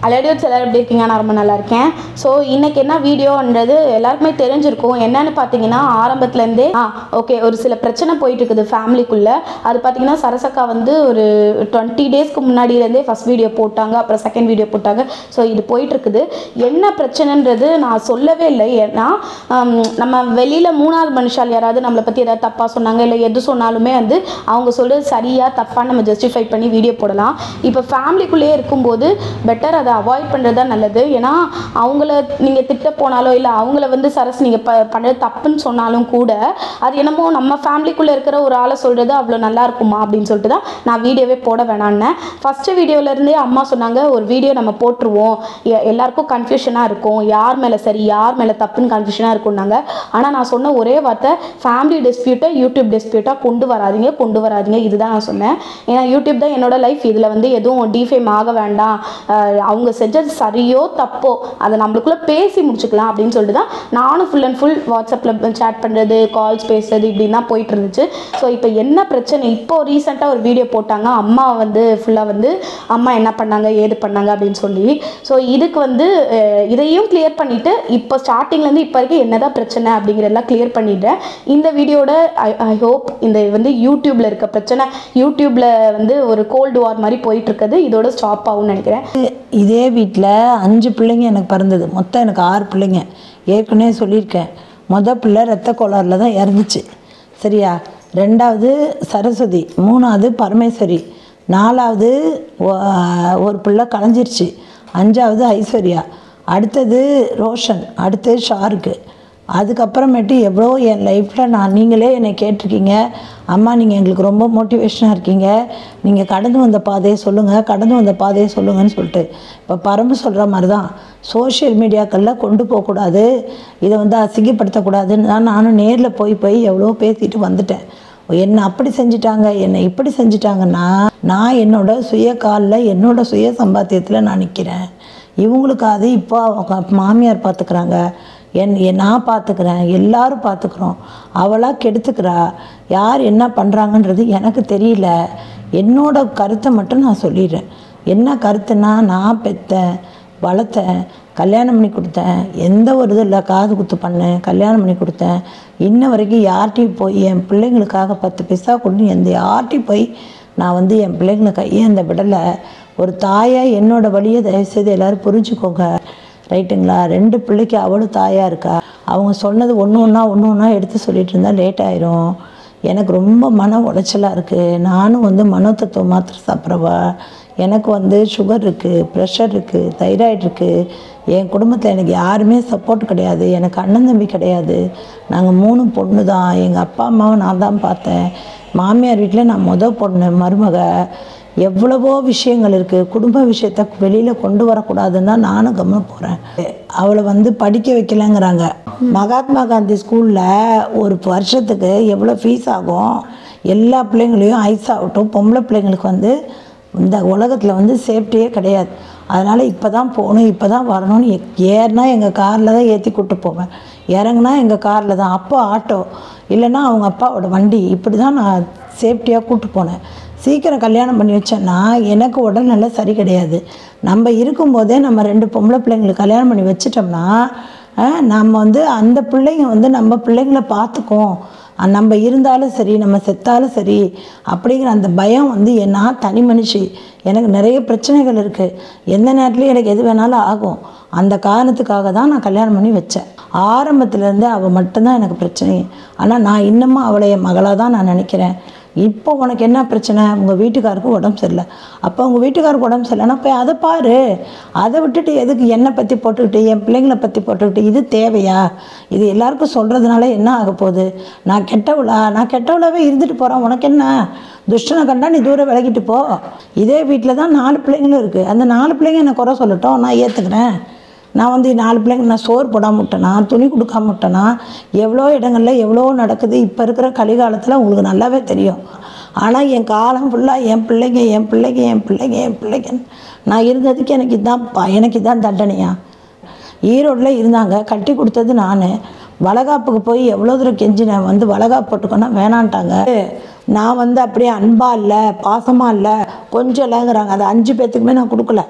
அலடியோட்ஸ் எல்லாரும் எப்படி இருக்கீங்க நான் ரொம்ப நல்லா இருக்கேன் ஸோ இன்னைக்கு என்ன வீடியோன்றது எல்லாருக்குமே தெரிஞ்சிருக்கும் என்னன்னு பார்த்தீங்கன்னா ஆரம்பத்துலேருந்தே ஆ ஓகே ஒரு சில பிரச்சனை போயிட்டு இருக்குது ஃபேமிலிக்குள்ளே அது பார்த்தீங்கன்னா சரசக்கா வந்து ஒரு டுவெண்ட்டி டேஸ்க்கு முன்னாடியிலேருந்தே ஃபஸ்ட் வீடியோ போட்டாங்க அப்புறம் செகண்ட் வீடியோ போட்டாங்க ஸோ இது போயிட்டு இருக்குது என்ன பிரச்சனைன்றது நான் சொல்லவே இல்லை ஏன்னா ஹம், நம்ம வெளியில் மூணாவது மனுஷால் யாராவது நம்மளை பற்றி ஏதாவது தப்பாக சொன்னாங்க இல்லை எது சொன்னாலுமே வந்து அவங்க சொல்றது சரியா தப்பான்னு நம்ம ஜஸ்டிஃபை பண்ணி வீடியோ போடலாம் இப்போ ஃபேமிலிக்குள்ளேயே இருக்கும்போது பெட்டர் அதை அவாய்ட் பண்ணுறது தான் நல்லது ஏன்னா அவங்கள நீங்கள் திட்ட போனாலோ இல்லை அவங்கள வந்து சரஸ் நீங்கள் ப பண்ணுறது தப்புன்னு சொன்னாலும் கூட அது என்னமோ நம்ம ஃபேமிலிக்குள்ளே இருக்கிற ஒரு ஆளை சொல்கிறது அவ்வளோ நல்லா இருக்குமா அப்படின்னு சொல்லிட்டு தான் நான் வீடியோவே போட வேணான்னேன் ஃபஸ்ட்டு வீடியோலேருந்தே அம்மா சொன்னாங்க ஒரு வீடியோ நம்ம போட்டுருவோம் எ- எல்லாருக்கும் கன்ஃபியூஷனாக இருக்கும் யார் மேலே சரி யார் மேலே தப்புன்னு கன்ஃபியூஷனாக இருக்கும்னாங்க ஆனால் நான் சொன்ன ஒரே வார்த்தை ஃபேமிலி டிஸ்பியூட்டை யூடியூப் டிஸ்பியூட்டாக கொண்டு வராதீங்க கொண்டு வராதீங்க இதுதான் நான் சொன்னேன் ஏன்னா யூடியூப் தான் என்னோட லைஃப் இதில் வந்து எதுவும் டிஃபேம் ஆக வேண்டாம் அஹ் அவங்க செஞ்சது சரியோ தப்போ அதை நம்மளுக்குள்ளே பேசி முடிச்சுக்கலாம் அப்படின்னு சொல்லிட்டு தான் நானும் ஃபுல் அண்ட் ஃபுல் வாட்ஸ்அப்பில் சேட் பண்ணுறது கால்ஸ் பேசுறது இப்படின்னு தான் போயிட்டு இருந்துச்சு ஸோ இப்போ என்ன பிரச்சனை இப்போ ரீசெண்டாக ஒரு வீடியோ போட்டாங்க அம்மா வந்து ஃபுல்லாக வந்து அம்மா என்ன பண்ணாங்க ஏது பண்ணாங்க அப்படின்னு சொல்லி ஸோ இதுக்கு வந்து அஹ், இதையும் கிளியர் பண்ணிவிட்டு இப்போ ஸ்டார்டிங்லேருந்து இப்போ வரைக்கும் என்னதான் பிரச்சனை அப்படிங்கிறதெல்லாம் கிளியர் பண்ணிடுறேன் இந்த வீடியோட ஐ ஐ ஹோப் இந்த வந்து யூடியூப்பில் இருக்க பிரச்சனை யூடியூப்பில் வந்து ஒரு கோல்டு வார் மாதிரி போயிட்டு இருக்குது இதோட ஸ்டாப் ஆகும்னு நினைக்கிறேன் இதே வீட்டில் அஞ்சு பிள்ளைங்க எனக்கு பிறந்தது மொத்தம் எனக்கு ஆறு பிள்ளைங்க ஏற்கனவே சொல்லியிருக்கேன் மொத பிள்ளை ரத்த கோளாறில் தான் இறந்துச்சு சரியா ரெண்டாவது சரஸ்வதி மூணாவது பரமேஸ்வரி நாலாவது ஒ- ஒரு பிள்ளை கலைஞ்சிருச்சு அஞ்சாவது ஐஸ்வர்யா அடுத்தது ரோஷன் அடுத்தது ஷாருக்கு அதுக்கப்புறமேட்டு எவ்வளோ என் லைஃப்பில் நான் நீங்களே என்னை கேட்டிருக்கீங்க அம்மா நீங்கள் எங்களுக்கு ரொம்ப மோட்டிவேஷனாக இருக்கீங்க நீங்கள் கடந்து வந்த பாதையை சொல்லுங்கள் கடந்து வந்த பாதையை சொல்லுங்கன்னு சொல்லிட்டு இப்போ பரம்பு சொல்கிற மாதிரி தான் சோஷியல் மீடியாக்களில் கொண்டு போகக்கூடாது இதை வந்து அசிங்கப்படுத்தக்கூடாதுன்னு தான் நானும் நேரில் போய் போய் எவ்வளோ பேசிட்டு வந்துட்டேன் என்னை அப்படி செஞ்சுட்டாங்க என்னை இப்படி செஞ்சுட்டாங்கன்னா நான் என்னோட சுய காலில் என்னோட சுய சம்பாத்தியத்தில் நான் நிற்கிறேன் இவங்களுக்கு அது இப்போ அவங்க மாமியார் பார்த்துக்கிறாங்க என் என் நான் பார்த்துக்கிறேன் எல்லாரும் பார்த்துக்குறோம் அவளாக கெடுத்துக்கிறா யார் என்ன பண்ணுறாங்கன்றது எனக்கு தெரியல என்னோட கருத்தை மட்டும் நான் சொல்லிடுறேன் என்ன கருத்துன்னா நான் பெற்றேன் வளர்த்தேன் கல்யாணம் பண்ணி கொடுத்தேன் எந்த ஒரு இது இல்லை காது குத்து பண்ணேன் கல்யாணம் பண்ணி கொடுத்தேன் இன்ன வரைக்கும் யார்கிட்டையும் போய் என் பிள்ளைங்களுக்காக பத்து பைசா கொண்டு எந்த யார்கிட்டையும் போய் நான் வந்து என் பிள்ளைங்களை கையேந்த விடலை ஒரு தாயாக என்னோட வழியை தயவுசெய்து எல்லோரும் புரிஞ்சுக்கோங்க ரைட்டுங்களா ரெண்டு பிள்ளைக்கு அவளும் தாயாக இருக்கா அவங்க சொன்னது ஒன்று ஒன்றா ஒன்று ஒன்றா எடுத்து சொல்லிட்டு இருந்தால் லேட் ஆயிரும் எனக்கு ரொம்ப மன உளைச்சலாக இருக்குது நானும் வந்து மனோதத்துவ மாத்திரை சாப்பிட்றவா எனக்கு வந்து சுகர் இருக்குது ப்ரெஷர் இருக்குது தைராய்டு இருக்குது என் குடும்பத்தில் எனக்கு யாருமே சப்போர்ட் கிடையாது எனக்கு அண்ணன் தம்பி கிடையாது நாங்கள் மூணு பொண்ணு தான் எங்கள் அப்பா அம்மாவை நான் தான் பார்த்தேன் மாமியார் வீட்டில் நான் முத பொண்ணு மருமக எவ்வளவோ விஷயங்கள் இருக்குது குடும்ப விஷயத்த வெளியில் கொண்டு வரக்கூடாதுன்னு தான் நானும் கவனம் போகிறேன் அவளை வந்து படிக்க வைக்கலங்கிறாங்க மகாத்மா காந்தி ஸ்கூலில் ஒரு வருஷத்துக்கு எவ்வளோ ஃபீஸ் ஆகும் எல்லா பிள்ளைங்களையும் ஐஸ் ஆகட்டும் பொம்பளை பிள்ளைங்களுக்கு வந்து இந்த உலகத்தில் வந்து சேஃப்டியே கிடையாது அதனால் இப்போ தான் போகணும் இப்போ தான் வரணும்னு எ- ஏறினா எங்கள் காரில் தான் ஏற்றி கூட்டு போவேன் இறங்குனா எங்கள் காரில் தான் அப்போ ஆட்டோ இல்லைன்னா அவங்க அப்பாவோட வண்டி இப்படி தான் நான் சேஃப்டியாக கூட்டு போனேன் சீக்கிரம் கல்யாணம் பண்ணி வச்சேன்னா எனக்கு உடல்நிலை சரி கிடையாது நம்ம இருக்கும்போதே நம்ம ரெண்டு பொம்பளை பிள்ளைங்களுக்கு கல்யாணம் பண்ணி வச்சிட்டோம்னா அஹ், நம்ம வந்து அந்த பிள்ளைங்க வந்து நம்ம பிள்ளைங்கள பார்த்துக்கும் அஹ், நம்ம இருந்தாலும் சரி நம்ம செத்தாலும் சரி அப்படிங்கிற அந்த பயம் வந்து என் நான் தனி மனுஷி எனக்கு நிறைய பிரச்சனைகள் இருக்குது எந்த நேரத்துலையும் எனக்கு எது வேணாலும் ஆகும் அந்த காரணத்துக்காக தான் நான் கல்யாணம் பண்ணி வச்சேன் ஆரம்பத்துலேருந்து அவள் மட்டும்தான் எனக்கு பிரச்சனை ஆனால் நான் இன்னமும் அவளை என் மகளாக தான் நான் நினைக்கிறேன் இப்போ உனக்கு என்ன பிரச்சனை உங்கள் வீட்டுக்காருக்கு உடம்பு சரியில்லை அப்போ உங்கள் வீட்டுக்காருக்கு உடம்பு சரியில்லைன்னா போய் அதை பாரு அதை விட்டுட்டு எதுக்கு என்னை பற்றி போட்டுக்கிட்டு என் பிள்ளைங்களை பற்றி போட்டுக்கிட்டு இது தேவையா இது எல்லாருக்கும் சொல்கிறதுனால என்ன ஆக போகுது நான் கெட்டவளா நான் கெட்டவளாவே இருந்துட்டு போகிறேன் உனக்கு என்ன துஷ்டனை கண்டா நீ தூரம் விலகிட்டு போ இதே வீட்டில் தான் நாலு பிள்ளைங்களும் இருக்குது அந்த நாலு பிள்ளைங்க என்னை குறை சொல்லட்டும் நான் ஏற்றுக்கிறேன் நான் வந்து நாலு பிள்ளைங்க நான் சோறு போடாம விட்டேனா துணி கொடுக்காம விட்டேனா எவ்வளோ இடங்களில் எவ்வளோ நடக்குது இப்போ இருக்கிற கலிகாலத்தில் உங்களுக்கு நல்லாவே தெரியும் ஆனால் என் காலம் ஃபுல்லாக என் பிள்ளைங்க என் பிள்ளைங்க என் பிள்ளைங்க என் பிள்ளைங்கன்னு நான் இருந்ததுக்கு எனக்கு இதான் ப- எனக்கு இதான் தண்டனையா ஈரோட்டில் இருந்தாங்க கட்டி கொடுத்தது நான் வளகாப்புக்கு போய் எவ்வளோ தூரம் கெஞ்சினேன் வந்து வளகாப்பு போட்டுக்கோன்னா வேணான்ட்டாங்க நான் வந்து அப்படியே அன்பா இல்லை பாசமாக இல்லை கொஞ்சம் இல்லைங்கிறாங்க அது அஞ்சு பேர்த்துக்குமே நான் கொடுக்கல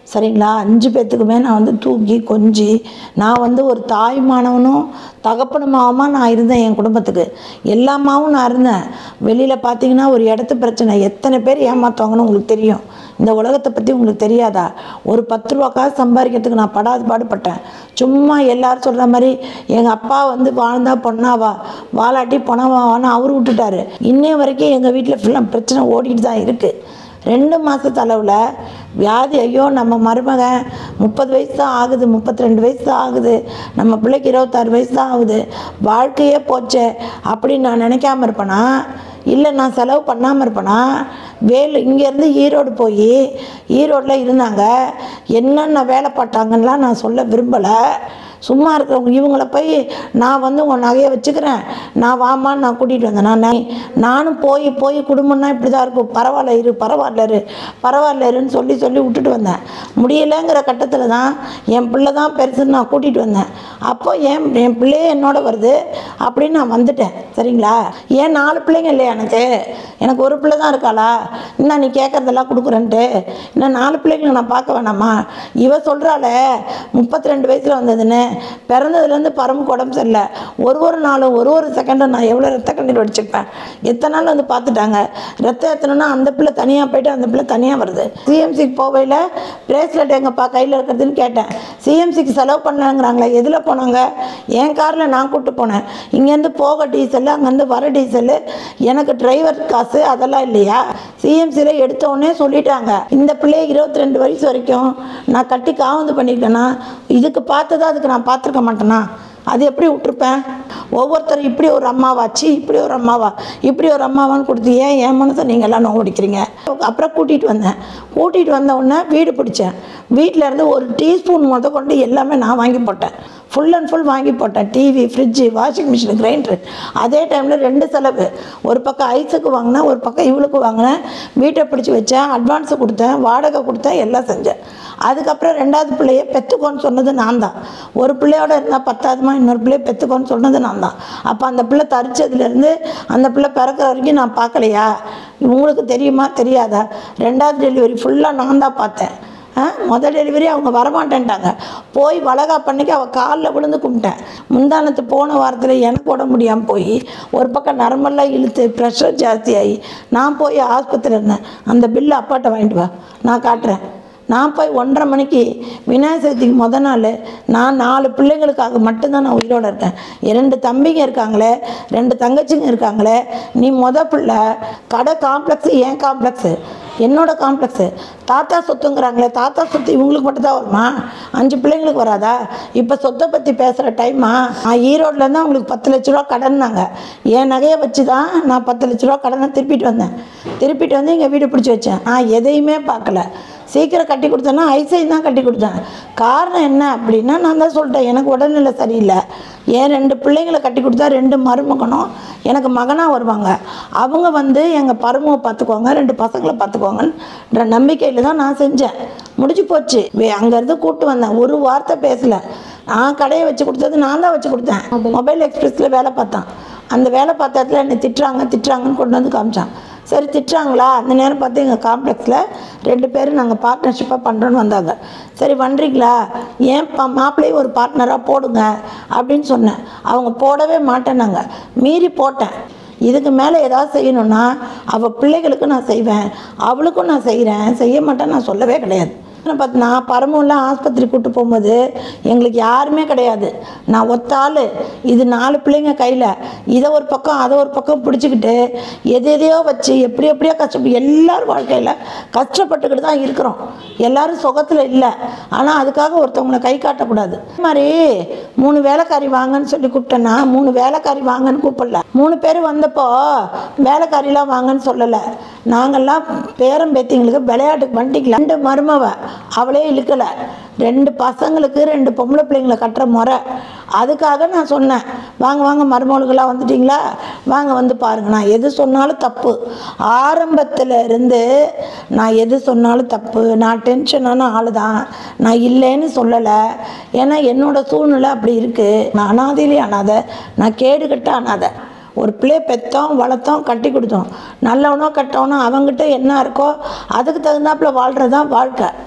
சரிங்களா அஞ்சு பேர்த்துக்குமே நான் வந்து தூக்கி கொஞ்சி நான் வந்து ஒரு தாய்மானவனும் தகப்பனுமாவமா நான் இருந்தேன் என் குடும்பத்துக்கு எல்லாமாவும் நான் இருந்தேன் வெளியில் பார்த்தீங்கன்னா ஒரு இடத்து பிரச்சனை எத்தனை பேர் ஏமாத்துவாங்கன்னு உங்களுக்கு தெரியும் இந்த உலகத்தை பற்றி உங்களுக்கு தெரியாதா ஒரு பத்து ரூபா காசு சம்பாதிக்கிறதுக்கு நான் படாது பாடுபட்டேன் சும்மா எல்லாரும் சொல்கிற மாதிரி எங்கள் அப்பா வந்து வாழ்ந்தா பொண்ணாவா வாலாட்டி பொணவாவான்னு அவர் விட்டுட்டாரு இன்னைய வரைக்கும் எங்கள் வீட்டில் ஃபுல்லாக பிரச்சனை ஓடிட்டு தான் இருக்குது ரெண்டு மாதத்து அளவில் வியாதி ஐயோ நம்ம மருமகன் முப்பது வயசு தான் ஆகுது முப்பத்தி ரெண்டு வயசு தான் ஆகுது நம்ம பிள்ளைக்கு இருபத்தாறு வயசு தான் ஆகுது வாழ்க்கையே போச்சே அப்படின்னு நான் நினைக்காம இருப்பேனா இல்லை நான் செலவு பண்ணாமல் இருப்பேனா வேலு இங்கேருந்து ஈரோடு போய் ஈரோட்டில் இருந்தாங்க என்னென்ன வேலை பார்த்தாங்கலாம் நான் சொல்ல விரும்பலை சும்மா இருக்கிறவங்க இவங்கள போய் நான் வந்து உன் நகையை வச்சுக்கிறேன் நான் வாமான்னு நான் கூட்டிகிட்டு வந்தேன் நான் நை- நானும் போய் போய் குடும்பம்னா இப்படி தான் இருக்கும் பரவாயில்ல இரு பரவாயில்ல இரு பரவாயில்ல இருன்னு சொல்லி சொல்லி விட்டுட்டு வந்தேன் முடியலைங்கிற கட்டத்தில் தான் என் பிள்ளை தான் பெருசுன்னு நான் கூட்டிகிட்டு வந்தேன் அப்போ என் என் பிள்ளையே என்னோட வருது அப்படின்னு நான் வந்துட்டேன் சரிங்களா ஏன் நாலு பிள்ளைங்க இல்லையா எனக்கு எனக்கு ஒரு பிள்ளை தான் இருக்காளா இன்னும் நீ கேட்குறதெல்லாம் கொடுக்குறேன்ட்டு இன்னும் நாலு பிள்ளைங்களை நான் பார்க்க வேணாமா இவ சொல்கிறாளே முப்பத்தி ரெண்டு வயசில் வந்ததுன்னு பிறந்ததுலேருந்து பரமுக்கு உடம்பு சரியில்லை ஒரு ஒரு நாளும் ஒரு ஒரு செகண்டும் நான் எவ்வளோ ரத்த கண்ணீர் வடிச்சிருப்பேன் எத்தனை நாள் வந்து பார்த்துட்டாங்க ரத்தம் ஏற்றணும்னா அந்த பிள்ளை தனியாக போயிட்டு அந்த பிள்ளை தனியாக வருது சிஎம்சிக்கு போவையில் பிரேஸ்லெட் எங்கப்பா கையில் இருக்கிறதுன்னு கேட்டேன் சிஎம்சிக்கு செலவு பண்ணாங்கிறாங்களே எதில் போனாங்க என் காரில் நான் கூப்பிட்டு போனேன் இங்கேருந்து போக டீசல் அங்கேருந்து வர டீசலு எனக்கு டிரைவர் காசு அதெல்லாம் இல்லையா சிஎம்சியில் எடுத்த உடனே சொல்லிட்டாங்க இந்த பிள்ளைய இருபத்தி ரெண்டு வயசு வரைக்கும் நான் கட்டி காவந்து பண்ணியிருக்கேன்னா இதுக்கு பார்த்ததா அதுக்கு நான் பார்த்துருக்க மாட்டேனா அது எப்படி விட்டுருப்பேன் ஒவ்வொருத்தரும் இப்படி ஒரு அம்மாவாச்சு இப்படி ஒரு அம்மாவா இப்படி ஒரு அம்மாவான்னு கொடுத்து ஏன் என் மனசை நீங்கள் எல்லாம் நோடிக்கிறீங்க அப்புறம் கூட்டிகிட்டு வந்தேன் கூட்டிகிட்டு வந்த உடனே வீடு பிடிச்சேன் வீட்டில் இருந்து ஒரு டீஸ்பூன் முத கொண்டு எல்லாமே நான் வாங்கி போட்டேன் ஃபுல் அண்ட் ஃபுல் வாங்கி போட்டேன் TV fridge washing machine grinder அதே டைமில் ரெண்டு செலவு ஒரு பக்கம் ஐஸுக்கு வாங்கினேன் ஒரு பக்கம் இவளுக்கு வாங்கினேன் வீட்டை பிடிச்சி வச்சேன் அட்வான்ஸு கொடுத்தேன் வாடகை கொடுத்தேன் எல்லாம் செஞ்சேன் அதுக்கப்புறம் ரெண்டாவது பிள்ளைய பெற்றுக்கோன்னு சொன்னது நான் தான் ஒரு பிள்ளையோட இருந்தால் பத்தாவதுமா இன்னொரு பிள்ளைய பெற்றுக்கோன்னு சொன்னது நான் தான் அப்போ அந்த பிள்ளை தரிச்சதுலேருந்து அந்த பிள்ளை பிறக்கிற வரைக்கும் நான் பார்க்கலையா உங்களுக்கு தெரியுமா தெரியாதா ரெண்டாவது டெலிவரி ஃபுல்லாக நான் தான் பார்த்தேன் ஆ முதல் டெலிவரி அவங்க வரமாட்டேன்ட்டாங்க போய் வளகா பண்ணிக்கு அவள் காலில் விழுந்து கும்பிட்டேன் முந்தானத்து போன வாரத்தில் எனக்கு உடம்பு முடியாமல் போய் ஒரு பக்கம் நரம்பெல்லாம் இழுத்து ப்ரெஷர் ஜாஸ்தியாகி நான் போய் ஆஸ்பத்திரியில் இருந்தேன் அந்த பில்லு அப்பாட்ட வாங்கிட்டு வா நான் காட்டுறேன் நான் போய் ஒன்றரை மணிக்கு விநாயகர் சதுர்த்திக்கு முத நாள் நான் நாலு பிள்ளைங்களுக்காக மட்டும்தான் நான் உயிரோடு இருக்கேன் இரண்டு தம்பிங்க இருக்காங்களே ரெண்டு தங்கச்சிங்க இருக்காங்களே நீ முத பிள்ளை கடை காம்ப்ளெக்ஸு ஏன் காம்ப்ளெக்ஸு என்னோட காம்ப்ளெக்ஸு தாத்தா சொத்துங்கிறாங்களே தாத்தா சொத்து இவங்களுக்கு மட்டும் தான் வருமா அஞ்சு பிள்ளைங்களுக்கு வராதா இப்போ சொத்தை பற்றி பேசுகிற டைமா நான் ஈரோட்லேருந்து அவங்களுக்கு பத்து லட்ச ரூபா கடன்னாங்க என் நகையை வச்சு தான் நான் பத்து லட்ச ரூபா கடனை திருப்பிட்டு வந்தேன் திருப்பிட்டு வந்து எங்கள் வீடு பிடிச்சி வச்சேன் நான் எதையுமே பார்க்கல சீக்கிரம் கட்டி கொடுத்தேன்னா ஐசை தான் கட்டி கொடுத்தேன் காரணம் என்ன அப்படின்னா நான் தான் சொல்லிட்டேன் எனக்கு உடல்நிலை சரியில்லை என் ரெண்டு பிள்ளைங்களை கட்டி கொடுத்தா ரெண்டு மருமகனும் எனக்கு மகனாக வருவாங்க அவங்க வந்து எங்கள் பருமவை பார்த்துக்குவாங்க ரெண்டு பசங்களை பார்த்துக்குவாங்கன்ற நம்பிக்கையில் தான் நான் செஞ்சேன் முடிஞ்சு போச்சு வே- அங்கேருந்து கூப்பிட்டு வந்தேன் ஒரு வார்த்தை பேசலை நான் கடையை வச்சு கொடுத்தது நான் தான் வச்சு கொடுத்தேன் மொபைல் எக்ஸ்பிரஸில் வேலை பார்த்தான் அந்த வேலை பார்த்த இடத்துல என்னை திட்டுறாங்க திட்டுறாங்கன்னு கொண்டு வந்து காமிச்சான் சரி திட்டுறாங்களா அந்த நேரம் பார்த்து எங்கள் காம்ப்ளெக்ஸில் ரெண்டு பேரும் நாங்கள் பார்ட்னர்ஷிப்பாக பண்ணுறோன்னு வந்தாங்க சரி பண்ணுறீங்களா ஏன் பா மாப்பிள்ளையும் ஒரு பார்ட்னராக போடுங்க அப்படின்னு சொன்னேன் அவங்க போடவே மாட்டேன்னாங்க மீறி போட்டேன் இதுக்கு மேலே ஏதாவது செய்யணும்னா அவள் பிள்ளைகளுக்கு நான் செய்வேன் அவளுக்கும் நான் செய்கிறேன் செய்ய மாட்டேன் நான் சொல்லவே கிடையாது பார்த்து நான் பரமூரில் ஆஸ்பத்திரி கூட்டு போகும்போது எங்களுக்கு யாருமே கிடையாது நான் ஒத்த ஆள் இது நாலு பிள்ளைங்க கையில் இதை ஒரு பக்கம் அதை ஒரு பக்கம் பிடிச்சிக்கிட்டு எது எதையோ வச்சு எப்படி எப்படியோ கஷ்டப்பட்டு எல்லாரும் வாழ்க்கையில் கஷ்டப்பட்டுக்கிட்டு தான் இருக்கிறோம் எல்லாரும் சுகத்தில் இல்லை ஆனால் அதுக்காக ஒருத்தவங்களை கை காட்டக்கூடாது அதே மாதிரி மூணு வேலைக்காரி வாங்கன்னு சொல்லி கூப்பிட்டேன்னா மூணு வேலைக்காரி வாங்கன்னு கூப்பிடல மூணு பேர் வந்தப்போ வேலைக்காரிலாம் வாங்கன்னு சொல்லலை நாங்கள்லாம் பேரம் பேத்திங்களுக்கு விளையாட்டுக்கு வண்டிக்கு ரெண்டு மருமவ அவளே இழுக்கலை ரெண்டு பசங்களுக்கு ரெண்டு பொம்பளை பிள்ளைங்களை கட்டுற முறை அதுக்காக நான் சொன்னேன் வாங்க வாங்க மருமகளுக்கெல்லாம் வந்துட்டீங்களா வாங்க வந்து பாருங்க நான் எது சொன்னாலும் தப்பு ஆரம்பத்தில் இருந்து நான் எது சொன்னாலும் தப்பு நான் டென்ஷனான ஆள் தான் நான் இல்லைன்னு சொல்லலை ஏன்னா என்னோட சூழ்நிலை அப்படி இருக்குது நான் அனாதையிலே அனாதை நான் கேடுகட்ட அனாதை ஒரு பிள்ளைய பெற்றோம் வளர்த்தோம் கட்டி கொடுத்தோம் நல்லவனோ கெட்டவனோ அவங்ககிட்ட என்ன இருக்கோ அதுக்கு தகுந்தாப்புல வாழ்கிறது தான் வாழ்க்கை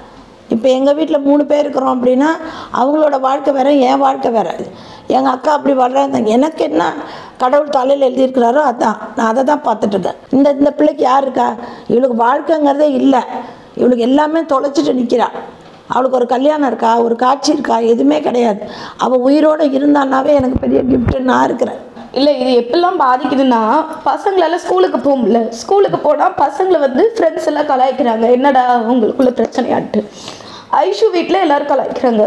இப்போ எங்கள் வீட்டில் மூணு பேர் இருக்கிறோம் அப்படின்னா அவங்களோட வாழ்க்கை வேற என் வாழ்க்கை வேற எங்கள் அக்கா அப்படி வர்றாங்க எனக்கு என்ன கடவுள் தலையில் எழுதியிருக்கிறாரோ அதான் நான் அதை தான் பார்த்துட்டு இருக்கேன் இந்த இந்த பிள்ளைக்கு யார் இருக்கா இவளுக்கு வாழ்க்கைங்கிறதே இல்லை இவளுக்கு எல்லாமே தொலைச்சிட்டு நிற்கிறா அவளுக்கு ஒரு கல்யாணம் இருக்கா ஒரு காட்சி இருக்கா எதுவுமே கிடையாது அவள் உயிரோடு இருந்தான்னாவே எனக்கு பெரிய கிஃப்ட்டு நான் இருக்கிறேன் இல்லை இது எப்படிலாம் பாதிக்குதுன்னா பசங்களால ஸ்கூலுக்கு போக முடியல ஸ்கூலுக்கு போனால் பசங்களை வந்து ஃப்ரெண்ட்ஸ் எல்லாம் கலாய்க்கிறாங்க என்னடா உங்களுக்குள்ள பிரச்சனையாட்டு ஐஷு வீட்டில் எல்லாரும் கலாய்க்கிறாங்க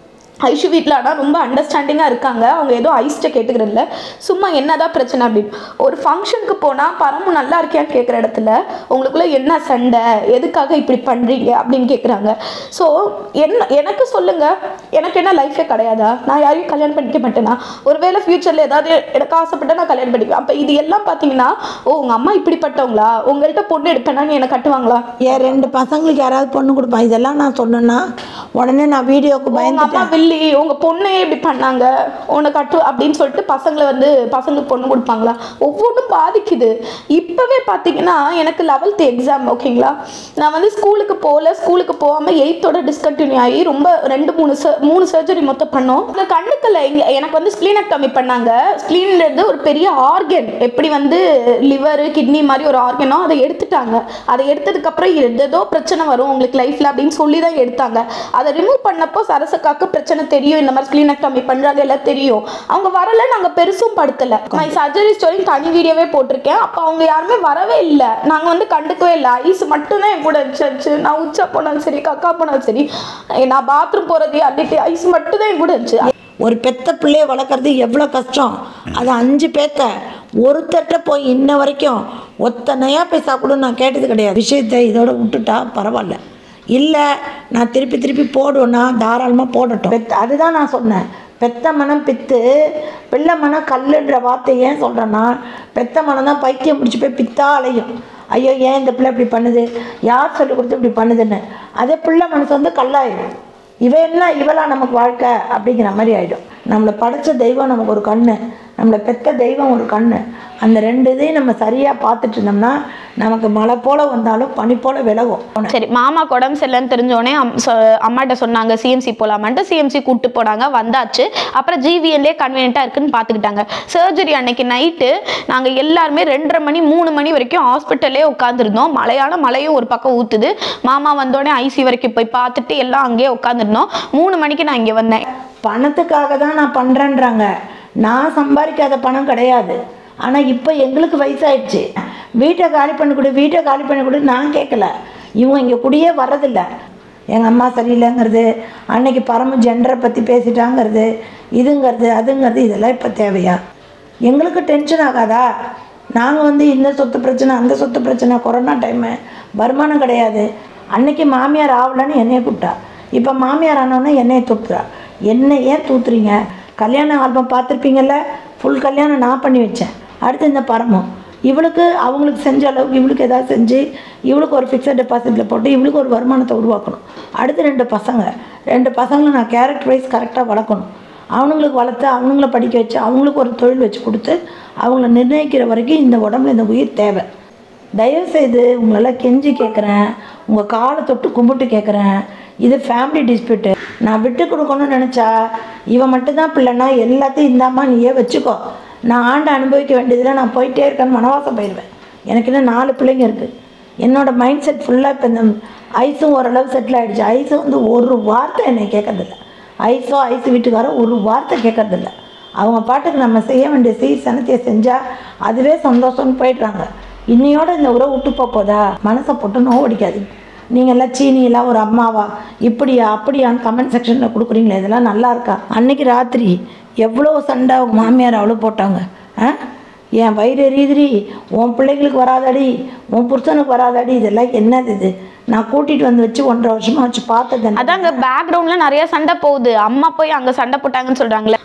ஐஷு வீட்டில் ஆனால் ரொம்ப அண்டர்ஸ்டாண்டிங்காக இருக்காங்க அவங்க ஏதோ ஐஸ்ட்டை கேட்டுக்கிறதில்ல சும்மா என்னதான் பிரச்சனை அப்படின்னு ஒரு ஃபங்க்ஷனுக்கு போனால் பரமு நல்லா இருக்கியான்னு கேட்குற இடத்துல உங்களுக்குள்ள என்ன சண்டை எதுக்காக இப்படி பண்ணுறீங்க அப்படின்னு கேட்குறாங்க ஸோ என்ன எனக்கு சொல்லுங்கள் எனக்கு என்ன லைஃபே கிடையாதா நான் யாரையும் கல்யாணம் பண்ணிக்க மாட்டேனா ஒருவேளை ஃப்யூச்சரில் ஏதாவது எனக்கு ஆசைப்பட்டா நான் கல்யாணம் பண்ணிக்குவேன் அப்போ இது எல்லாம் பார்த்தீங்கன்னா ஓ உங்கள் அம்மா இப்படிப்பட்டவங்களா உங்கள்கிட்ட பொண்ணு எடுப்பேனா நீ என்னை கட்டுவாங்களா என் ரெண்டு பசங்களுக்கு யாராவது பொண்ணு கொடுப்பான் இதெல்லாம் நான் சொன்னேன்னா உடனே நான் வீடியோவுக்கு உங்க பயந்துட்டேன் அம்மா வில்லி உங்க பொண்ணே இப்படி பண்ணாங்க உன்னை கட்டு அப்படின்னு சொல்லிட்டு பசங்களை வந்து பசங்களுக்கு பொண்ணு கொடுப்பாங்களா ஒவ்வொன்றும் பாதிக்குது இப்பவே பார்த்தீங்கன்னா எனக்கு லெவல்த் எக்ஸாம் ஓகேங்களா நான் வந்து ஸ்கூலுக்கு போகல ஸ்கூலுக்கு போகாம எயித்தோட டிஸ்கண்டினியூ ஆகி ரொம்ப ரெண்டு மூணு sur- மூணு சர்ஜரி மொத்தம் பண்ணோம் அந்த கண்ணுக்கல்ல இங்க எனக்கு வந்து ஸ்க்ளீனக்டமி பண்ணாங்க ஸ்க்ளீன்றது ஒரு பெரிய ஆர்கன் எப்படி வந்து லிவர் கிட்னி மாதிரி ஒரு ஆர்கனோ அதை எடுத்துட்டாங்க அதை எடுத்ததுக்கப்புறம் ஏதோ பிரச்சனை வரும் உங்களுக்கு லைஃப்ல அப்படின்னு சொல்லி தான் எடுத்தாங்க அதை ரிமூவ் பண்ணப்போ சரசக்காக்கு பிரச்சனை தெரியும் இந்த மாதிரி ஸ்க்ளீனக்டமி பண்றாங்க எல்லாம் தெரியும் அவங்க வரல நாங்க பெருசும் படுத்தல மை சர்ஜரி ஸ்டோரி தனி வீடியோவே போட்டிருக்கேன் அப்போ அவங்க யாருமே வரவே இல்லை நாங்க வந்து கண்டுக்கவே இல்லை ஐஸ் மட்டும்தான் என் கூட இருந்துச்சு நான் உச்சா போனாலும் சரி கக்கா போனாலும் சரி நான் பாத்ரூம் போறது அன்னைக்கு ஐஸ் மட்டும்தான் என் கூட இருந்துச்சு ஒரு பெத்த பிள்ளைய வளர்க்குறது எவ்வளோ கஷ்டம் அது அஞ்சு பேத்த ஒருத்தர்கிட்ட போய் இன்ன வரைக்கும் ஒத்தனையா பைசா கூட நான் கேட்டது கிடையாது விஷயத்தை இதோட விட்டுட்டா பரவாயில்ல இல்லை நான் திருப்பி திருப்பி போடுவேன்னா தாராளமாக போடட்டும் பெத்த அதுதான் நான் சொன்னேன் பெத்த மனம் பித்து பிள்ளை மனம் கல்லுன்ற வார்த்தை ஏன் சொல்கிறேன்னா பெத்த மனம் தான் பைத்தியம் பிடிச்சி போய் பித்தா அலையும் ஐயோ ஏன் இந்த பிள்ளை இப்படி பண்ணுது யார் சொல்லி கொடுத்து இப்படி பண்ணுதுன்னு அதே பிள்ளை மனசு வந்து கல்லாயிடும் இவ என்ன இவளா நமக்கு வாழ்க்கை அப்படிங்கிற மாதிரி ஆயிடும் நம்மளை படைச்ச தெய்வம் நமக்கு ஒரு கண்ணு நம்மளை பெத்த தெய்வம் ஒரு கண்ணு அந்த ரெண்டு இதையும் நம்ம சரியாக பார்த்துட்டு இருந்தோம்னா நமக்கு மழை போல வந்தாலும் பனி போல விலகும் சரி மாமாக்கு உடம்பு சரியில்லைன்னு தெரிஞ்சோடனே அம் சொ- அம்மாட்ட சொன்னாங்க சிஎம்சி போகலாமான்ட்டு சிஎம்சி கூப்பிட்டு போனாங்க வந்தாச்சு அப்புறம் ஜிவிஎன்லேயே கன்வீனியண்ட்டாக இருக்குன்னு பார்த்துக்கிட்டாங்க சர்ஜரி அன்னைக்கு நைட்டு நாங்கள் எல்லாருமே ரெண்டரை மணி மூணு மணி வரைக்கும் ஹாஸ்பிட்டல்லே உட்காந்துருந்தோம் மழையான மழையும் ஒரு பக்கம் ஊற்றுது மாமா வந்தோடனே ஐசி வரைக்கும் போய் பார்த்துட்டு எல்லாம் அங்கேயே உட்காந்துருந்தோம் மூணு மணிக்கு நான் இங்கே வந்தேன் பணத்துக்காக தான் நான் பண்ணுறேன்றாங்க நான் சம்பாதிக்காத பணம் கிடையாது ஆனால் இப்போ எங்களுக்கு வயசாயிடுச்சு வீட்டை காலி பண்ணி கொடு வீட்டை காலி பண்ணி கொடு நான் கேட்கல இவங்க இங்கே குடியே வர்றதில்ல எங்கள் அம்மா சரியில்லைங்கிறது அன்னைக்கு பரம ஜெண்டரை பற்றி பேசிட்டாங்கிறது இதுங்கிறது அதுங்கிறது இதெல்லாம் இப்போ தேவையா எங்களுக்கு டென்ஷன் ஆகாதா நாங்கள் வந்து இந்த சொத்து பிரச்சனை அந்த சொத்து பிரச்சனை கொரோனா டைமு வருமானம் கிடையாது அன்னைக்கு மாமியார் ஆகலன்னு என்னைய கூப்பிட்டா இப்போ மாமியார் ஆனோன்னே என்னைய தூத்துறா என்ன ஏன் தூத்துறீங்க கல்யாண ஆல்பம் பார்த்துருப்பீங்கல்ல ஃபுல் கல்யாணம் நான் பண்ணி வச்சேன் அடுத்து இந்த பரமம் இவளுக்கு அவங்களுக்கு செஞ்ச அளவுக்கு இவளுக்கு ஏதாவது செஞ்சு இவளுக்கு ஒரு ஃபிக்ஸட் டெபாசிட்டில் போட்டு இவளுக்கு ஒரு வருமானத்தை உருவாக்கணும் அடுத்து ரெண்டு பசங்க ரெண்டு பசங்களை நான் கேரக்டர் வைஸ் கரெக்டாக வளர்க்கணும் அவனுங்களுக்கு வளர்த்து அவனுங்கள படிக்க வச்சு அவங்களுக்கு ஒரு தொழில் வச்சு கொடுத்து அவங்கள நிர்ணயிக்கிற வரைக்கும் இந்த உடம்புல இந்த உயிர் தேவை தயவுசெய்து உங்களெல்லாம் கெஞ்சி கேட்குறேன் உங்கள் காலை தொட்டு கும்பிட்டு கேட்குறேன் இது ஃபேமிலி டிஸ்பியூட்டு நான் விட்டு கொடுக்கணும்னு நினச்சா இவன் மட்டும்தான் பிள்ளைனா எல்லாத்தையும் இந்தாம்மா நீயே வச்சுக்கோ நான் ஆண்டு அனுபவிக்க வேண்டியதில் நான் போயிட்டே இருக்கேன்னு வனவாசம் போயிடுவேன் எனக்கு இன்னும் நாலு பிள்ளைங்க இருக்குது என்னோடய மைண்ட் செட் ஃபுல்லாக இப்போ இந்த ஐஸும் ஓரளவு செட்டில் ஆகிடுச்சு ஐஸும் வந்து ஒரு வார்த்தை என்னை கேட்கறதில்ல ஐஸோ ஐஸ் வீட்டுக்காரோ ஒரு வார்த்தை கேட்கறதில்ல அவங்க பாட்டுக்கு நம்ம செய்ய வேண்டிய சீர் சனத்தையை செஞ்சால் அதுவே சந்தோஷம்னு போயிடுறாங்க இன்னையோட இந்த உறவு விட்டு போக போதா மனசை போட்டு நோவடிக்காதீங்க நீங்கள் எல்லாம் சீனியெல்லாம் ஒரு அம்மாவா இப்படியா அப்படியான்னு கமெண்ட் செக்ஷனில் கொடுக்குறீங்களே இதெல்லாம் நல்லா இருக்கா அன்னைக்கு ராத்திரி எவ்வளோ சண்டை அவங்க மாமியார் அவ்வளோ போட்டாங்க ஆ என் வயிறு எரியுதுடி உன் பிள்ளைங்களுக்கு வராதடி உன் புருஷனுக்கு வராதடி இதெல்லாம் என்னது இது நான் கூட்டிகிட்டு வந்து வச்சு ஒன்றரை வருஷமாக வச்சு பார்த்தது அதாங்க பேக்ரவுண்ட்ல நிறைய சண்டை போகுது அம்மா போய் அங்க சண்டை போட்டாங்கன்னு சொல்றாங்களே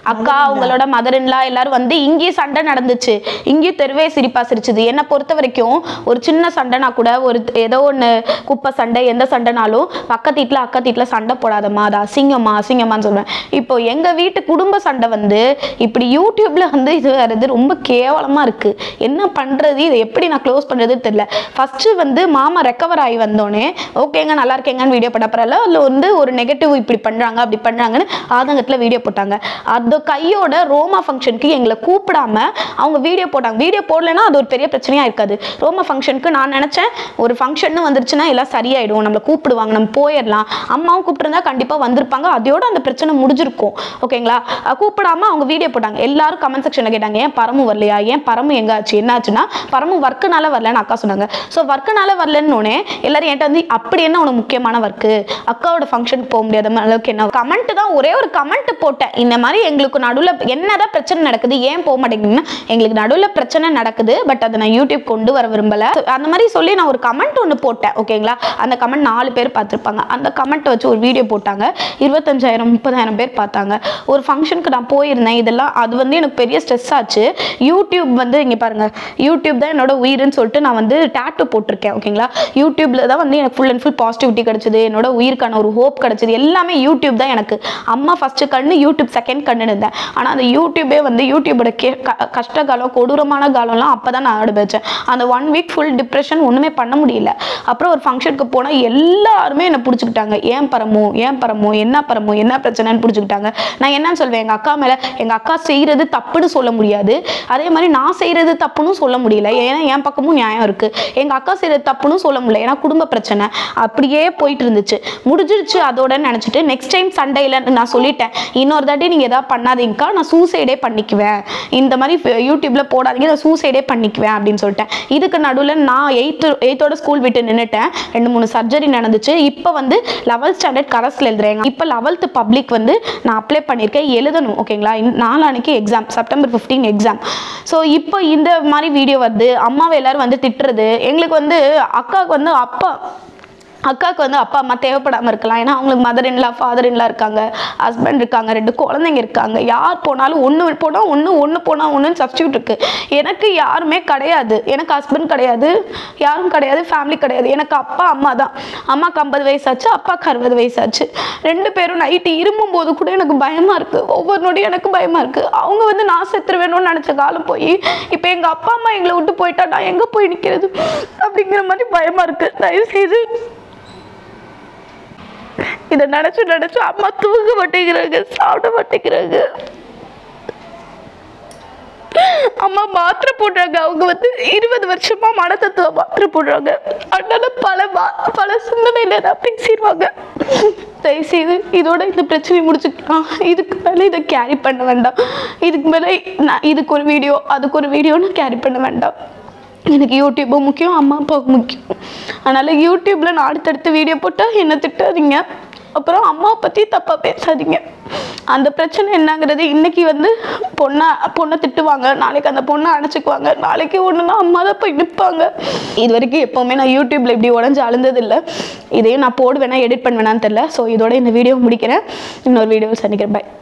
அக்கா அவங்களோட மதர் இன்லா எல்லாரும் வந்து இங்கேயும் சண்டை நடந்துச்சு இங்கேயும் தெருவே சிரிப்பா சிரிச்சுது என்னை பொறுத்த வரைக்கும் ஒரு சின்ன சண்டைனா கூட ஒரு ஏதோ ஒன்று குப்பை சண்டை எந்த சண்டைனாலும் பக்கத்து வீட்டில் அக்கத்து வீட்டில் சண்டை போடாதம்மா அது அசிங்கம்மா அசிங்கம்மான்னு சொல்லுவேன் இப்போ எங்கள் வீட்டு குடும்ப சண்டை வந்து இப்படி யூடியூப்ல வந்து இது வருது ரொம்ப கேவலமாக இருக்கு என்ன பண்ணுறது இதை எப்படி நான் க்ளோஸ் பண்ணுறது தெரியல ஃபர்ஸ்ட் வந்து மாமா ரெக்கவர் ஆகி வந்தோடனே ஓகேங்க நல்லா இருக்கேங்கன்னு வீடியோ போட்ட பரவாயில்ல அதில் வந்து ஒரு நெகட்டிவ் இப்படி பண்ணுறாங்க அப்படி பண்ணுறாங்கன்னு ஆதங்கத்தில் வீடியோ போட்டாங்க அந்த கையோட ரோமா ஃபங்க்ஷனுக்கு எங்களை கூப்பிடாம அவங்க வீடியோ போட்டாங்க வீடியோ போடலைன்னா அது ஒரு பெரிய பிரச்சனையாக இருக்காது ரோமா ஃபங்க்ஷனுக்கு நான் நினச்சேன் ஒரு ஃபங்க்ஷன் வந்துருச்சுன்னா எல்லாம் சரியாயிடும் நம்மளை கூப்பிடுவாங்க நம்ம போயிடலாம் அம்மாவும் கூப்பிட்டுருந்தா கண்டிப்பாக வந்திருப்பாங்க அதோட அந்த பிரச்சனை முடிஞ்சிருக்கும் ஓகேங்களா அஹ் கூப்பிடாம அவங்க வீடியோ போட்டாங்க எல்லாரும் கமெண்ட் செக்ஷனில் கேட்டாங்க ஏன் பரமு வரலையா ஏன் பரமு எங்க ஆச்சு என்னாச்சுன்னா பரமு ஒர்க்குனால வரலன்னு அக்கா சொன்னாங்க ஸோ ஒர்க்குனால வரலன்னு எல்லாரும் என்கிட்ட வந்து அப்படி என்ன உனக்கு முக்கியமான ஒர்க்கு அக்காவோட ஃபங்க்ஷனுக்கு போக முடியாத அளவுக்கு என்ன கமெண்ட் தான் ஒரே ஒரு கமெண்ட் போட்டேன் இந்த மாதிரி எங்களுக்கு நடுவில் என்னதான் பிரச்சனை நடக்குது ஏன் போக மாட்டேங்குதுன்னா எங்களுக்கு நடுவில் பிரச்சனை நடக்குது பட் அதை நான் யூடியூப் கொண்டு வர விரும்பல அந்த மாதிரி சொல்லி நான் ஒரு கமெண்ட் ஒன்று போட்டேன் ஓகேங்களா அந்த கமெண்ட் நாலு பேர் பார்த்துருப்பாங்க அந்த கமெண்ட்டை வச்சு ஒரு வீடியோ போட்டாங்க இருபத்தஞ்சாயிரம் முப்பதாயிரம் பேர் பார்த்தாங்க ஒரு ஃபங்க்ஷனுக்கு நான் போயிருந்தேன் இதெல்லாம் அது வந்து எனக்கு பெரிய ஸ்ட்ரெஸ் ஆச்சு யூடியூப் வந்து இங்கே பாருங்க யூடியூப் தான் என்னோட உயிர்னு சொல்லிட்டு நான் வந்து டேட்டு போட்டிருக்கேன் ஓகேங்களா யூடியூப்ல தான் வந்து எனக்கு ஃபுல் அண்ட் ஃபுல் பாசிட்டிவிட்டி கிடைச்சது என்னோட உயிருக்கான ஒரு ஹோப் கிடைச்சது எல்லாமே யூடியூப் தான் எனக்கு அம்மா ஃபர்ஸ்ட் கண்ணு யூடியூப் செகண்ட் கண்ணுன்னு இருந்தேன் ஆனால் அந்த யூடியூபே வந்து யூடியூபோட கே க- கஷ்ட காலம் கொடூரமான காலம்லாம் அப்போ தான் நான் அனுபவிச்சேன் அந்த ஒன் வீக் ஃபுல் டிப்ரெஷன் ஒன்றுமே பண்ண முடியல அப்புறம் ஒரு ஃபங்க்ஷனுக்கு போனால் எல்லாருமே என்னை பிடிச்சிக்கிட்டாங்க ஏன் பரமோ ஏன் பரமோ என்ன பரமோ என்ன பிரச்சனைன்னு பிடிச்சிக்கிட்டாங்க நான் என்னன்னு சொல்வேன் எங்கள் அக்கா மேலே எங்கள் அக்கா செய்கிறது தப்புன்னு சொல்ல முடியாது அதே மாதிரி நான் செய்கிறது தப்புன்னு சொல்ல முடியல ஏன்னா என் பக்கமும் நியாயம் இருக்குது எங்கள் அக்கா செய்கிறது தப்புன்னு சொல்ல முடியல ஏன்னா குடும்ப பிரச்சனை அப்படியே போயிட்டு இருந்துச்சு முடிஞ்சிருச்சு அதோட நினச்சிட்டு நெக்ஸ்ட் டைம் சண்டையில் நான் சொல்லிட்டேன் இன்னொரு தாட்டி நீங்கள் எதாவது பண்ணாதீங்கக்கா நான் சூசைடே பண்ணிக்குவேன் இந்த மாதிரி ஃப- யூடியூப்ல போடாதீங்க நான் சூசைடே பண்ணிக்குவேன் அப்படின்னு சொல்லிட்டேன் இதுக்கு நடுவில் நான் எயித்து எயித்தோட ஸ்கூல் விட்டு நின்றுட்டேன் ரெண்டு மூணு சர்ஜரி நடந்துச்சு இப்போ வந்து லெவல்த் ஸ்டாண்டர்ட் கரஸில் எழுதுறேன் இப்போ லெவல்த்து பப்ளிக் வந்து நான் அப்ளை பண்ணியிருக்கேன் எழுதணும் ஓகேங்களா இந்த நாளானிக்கு எக்ஸாம் செப்டம்பர் 15 எக்ஸாம் ஸோ இப்போ இந்த மாதிரி வீடியோ வருது அம்மாவை எல்லாரும் வந்து திட்டுறது எங்களுக்கு வந்து அக்காவுக்கு வந்து அப்பா அக்காவுக்கு வந்து அப்பா அம்மா தேவைப்படாமல் இருக்கலாம் ஏன்னா அவங்களுக்கு மதர் இன்லா ஃபாதர் இன்லா இருக்காங்க ஹஸ்பண்ட் இருக்காங்க ரெண்டு குழந்தைங்க இருக்காங்க யார் போனாலும் ஒன்று போனால் ஒன்று ஒன்று போனால் ஒன்றுன்னு சப்ஸ்டியூட் இருக்கு எனக்கு யாருமே கிடையாது எனக்கு ஹஸ்பண்ட் கிடையாது யாரும் கிடையாது ஃபேமிலி கிடையாது எனக்கு அப்பா அம்மா தான் அம்மாக்கு ஐம்பது வயசாச்சு அப்பாவுக்கு அறுபது வயசாச்சு ரெண்டு பேரும் நைட்டு இருமும் போது கூட எனக்கு பயமாக இருக்குது ஒவ்வொரு நொடியும் எனக்கு பயமாக இருக்குது அவங்க வந்து நான் செத்துருவேணும்னு நினச்ச காலம் போய் இப்போ எங்கள் அப்பா அம்மா எங்களை விட்டு போயிட்டா நான் எங்கே போய் நிற்கிறது அப்படிங்கிற மாதிரி பயமாக இருக்குது தயவுசெய்து இதை நினைச்சு நினைச்சு அம்மா தூங்க மாட்டேங்கிறாங்க சாப்பிட மாட்டேங்கிறாங்க அம்மா மாத்திரை போடுறாங்க அவங்க வந்து இருபது வருஷமா மனத்தத்துவ மாத்திரை போடுறாங்க அதனால பல மா- பல சிந்தனையில தான் பேசிடுவாங்க தயவுசெய்து இதோட இந்த பிரச்சனையை முடிச்சுக்கலாம் இதுக்கு மேலே இதை கேரி பண்ண வேண்டாம் இதுக்கு மேலே நான் இதுக்கு ஒரு வீடியோ அதுக்கு ஒரு வீடியோன்னு கேரி பண்ண வேண்டாம் எனக்கு யூடியூப்பும் முக்கியம் அம்மா அப்பாவுக்கு முக்கியம் அதனால் யூடியூப்பில் நான் அடுத்தடுத்து வீடியோ போட்டால் என்ன திட்டாதீங்க அப்புறம் அம்மாவை பற்றி தப்பாக பேசாதீங்க அந்த பிரச்சனை என்னங்கிறது இன்னைக்கு வந்து பொண்ணை பொண்ணை திட்டுவாங்க நாளைக்கு அந்த பொண்ணை அணைச்சிக்குவாங்க நாளைக்கு ஒன்றுனா அம்மா தான் போய் நிற்பாங்க இது வரைக்கும் எப்போவுமே நான் யூடியூப்பில் இப்படி உடஞ்சி அழுந்ததில்லை இதையும் நான் போடுவேனா எடிட் பண்ணுவேனான்னு தெரில ஸோ இதோட இந்த வீடியோ முடிக்கிறேன் இன்னொரு வீடியோ சந்திக்கிறேன் பை